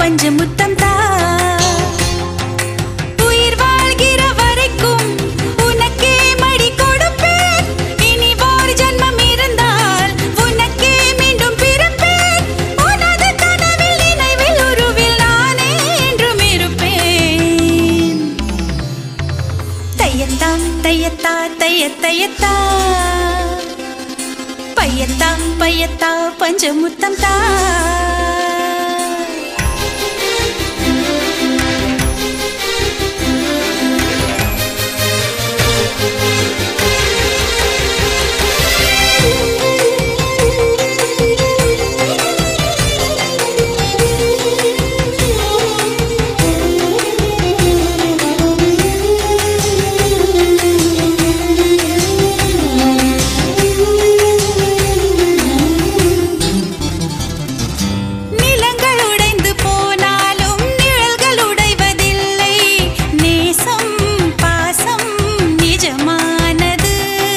பஞ்சமுத்தம் தா உயிர் வாழ்கிற வரைக்கும் உனக்கே மடி கொடுப்பேன் இனி வார் ஜன்மம் இருந்தால் உனக்கே மீண்டும் பிறப்பேன் உனது கனவில் நினைவில் உருவில் நானே என்றும் இருப்பேன் தையத்தா தையத்தா தைய தையத்தா பையத்தா பையத்தா பஞ்சமுத்தம் தா நிலங்கள் உடைந்து போனாலும் நிழல்கள் உடைவதில்லை நேசம் பாசம் நிஜமானது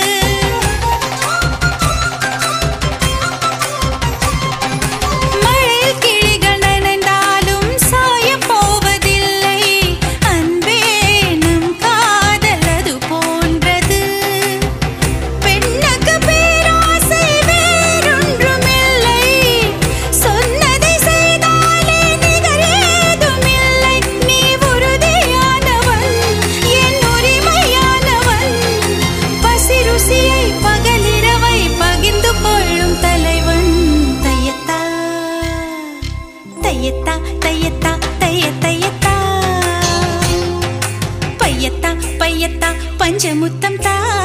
மழையில் கிளிகள் நனைந்தாலும் சாயப் போவதில்லை அன்பே நம் காதல் அது போன்றது பெண்ணுக்கு பேராசை வேறொன்றுமில்லை சொன்னதை செய்தாலே நிகர் ஏதுமில்லை நீ உறுதியானவன் என் உரிமையானவன் பசி ருசியை பகலிரவை பகிர்ந்து கொள்ளும் தலைவன் தையத்தா தையத்தா தையத்தா தைய தையத்தா பையத்தா பையத்தா பஞ்சமுத்தம் தா